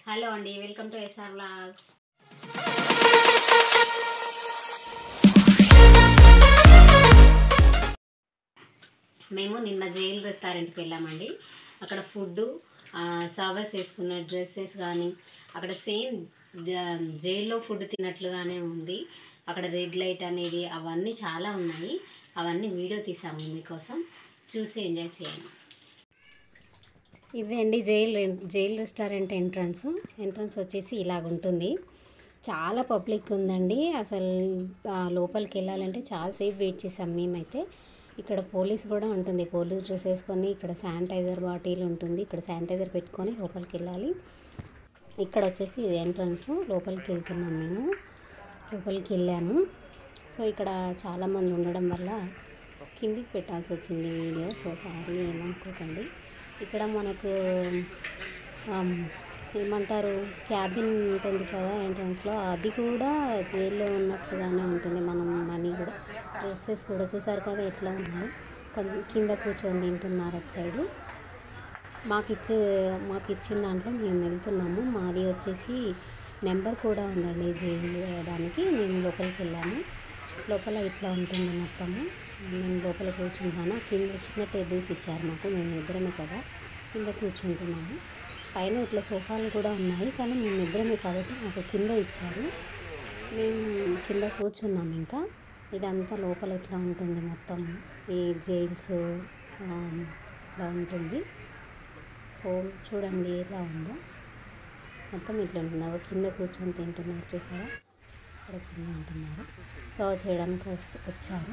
hello అండి welcome to SR vlogs మేము నిన్న జైల్ రెస్టారెంట్కి వెళ్ళామండి అక్కడ ఫుడ్ సర్వీస్ చేసుకున్న డ్రెస్సెస్ కానీ అక్కడ సేమ్ జైల్లో ఫుడ్ తిన్నట్లుగానే ఉంది అక్కడ రెడ్ లైట్ అనేది అవన్నీ చాలా ఉన్నాయి అవన్నీ వీడియో తీసాము మీకోసం చూసి ఎంజాయ్ చేయండి ఇదే అండి jail jail restaurant entrance entrance వచ్చేసి ఇలాగ ఉంటుంది చాలా పబ్లిక్ ఉందండి అసలు ఆ లోపలికి వెళ్ళాలంటే చాలాసేపు వెయిట్ చేసాం మేమైతే ఇక్కడ పోలీస్ కూడా ఉంటుంది పోలీస్ డ్రెస్ వేసుకొని ఇక్కడ శానిటైజర్ బాటిల్ ఉంటుంది ఇక్కడ శానిటైజర్ పెట్టుకొని లోపలికి వెళ్ళాలి ఇక్కడ వచ్చేసి ఇది ఎంట్రన్స్ లోపలికి వెళ్తున్నాం మేము లోపలికి వెళ్ళాము సో ఇక్కడ చాలామంది ఉండడం వల్ల కిందికి పెట్టాల్సి వచ్చింది వీడియో సో సారీ ఏమనుకోకండి ఇక్కడ మనకు ఆమ్, ఏమంటారు క్యాబిన్ ఉంటుంది కదా ఎంట్రన్స్లో అది కూడా జైల్లో ఉన్నట్లుగానే ఉంటుంది మనం మనీ కూడా డ్రెస్సెస్ కూడా చూసారు కదా ఎట్లా ఉన్నాయి కొంత కింద కూర్చొని తింటున్నారు అటు సైడు మాకు ఇచ్చే మాకు ఇచ్చిన దాంట్లో మేము వెళ్తున్నాము మాది వచ్చేసి నెంబర్ కూడా ఉందండి జైలు దానికి మేము లోపలికి వెళ్ళాము లోపల ఇట్లా ఉంటుంది మొత్తము నేను లోపల కూర్చుంటాను కింద చిన్న టేబుల్స్ ఇచ్చారు మాకు మేము ఇద్దరమే కదా కింద కూర్చుంటున్నాము పైన ఇట్లా సోఫాలు కూడా ఉన్నాయి కానీ మేము ఇద్దరమే కాబట్టి మాకు కింద ఇచ్చారు మేము కింద కూర్చున్నాం ఇంకా ఇదంతా లోపల ఇట్లా ఉంటుంది మొత్తం ఈ జైల్స్ ఆ, ఇట్లా ఉంటుంది సో చూడండి ఎలా ఉందో మొత్తం ఇట్లా ఉంటుంది అగో కింద కూర్చొని తింటున్నారు చూసారా ఇక్కడ కింద ఉంటున్నారు సర్వ్ చేయడానికి వస్- వచ్చారు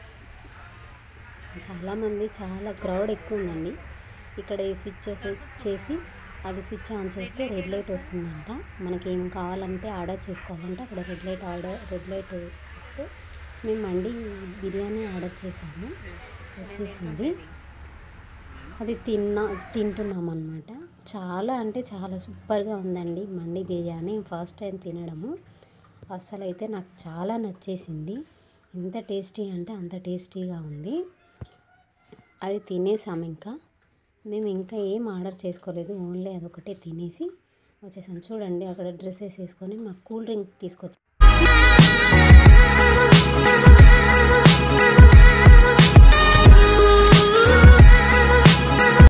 చాలామంది చాలా క్రౌడ్ ఎక్కువ ఉందండి ఇక్కడ ఈ స్విచ్ స్విచ్ చేసి అది స్విచ్ ఆన్ చేస్తే రెడ్ లైట్ వస్తుందంట మనకి ఏం కావాలంటే ఆర్డర్ చేసుకోవాలంటే అక్కడ red light order red light వస్తే మేము మండి బిర్యానీ ఆర్డర్ చేసాము వచ్చేసింది అది తిన్నా తింటున్నాం అనమాట చాలా అంటే చాలా సూపర్గా ఉందండి మండి బిర్యానీ ఫస్ట్ టైం తినడము అసలు అయితే నాకు చాలా నచ్చేసింది ఎంత టేస్టీ అంటే అంత టేస్టీగా ఉంది అది తినేసాం ఇంకా మేము ఇంకా ఏం ఆర్డర్ చేసుకోలేదు ఓన్లీ అదొకటే తినేసి వచ్చేసాం చూడండి అక్కడ డ్రెస్సెస్ వేసుకొని మాకు కూల్ డ్రింక్ తీసుకొచ్చి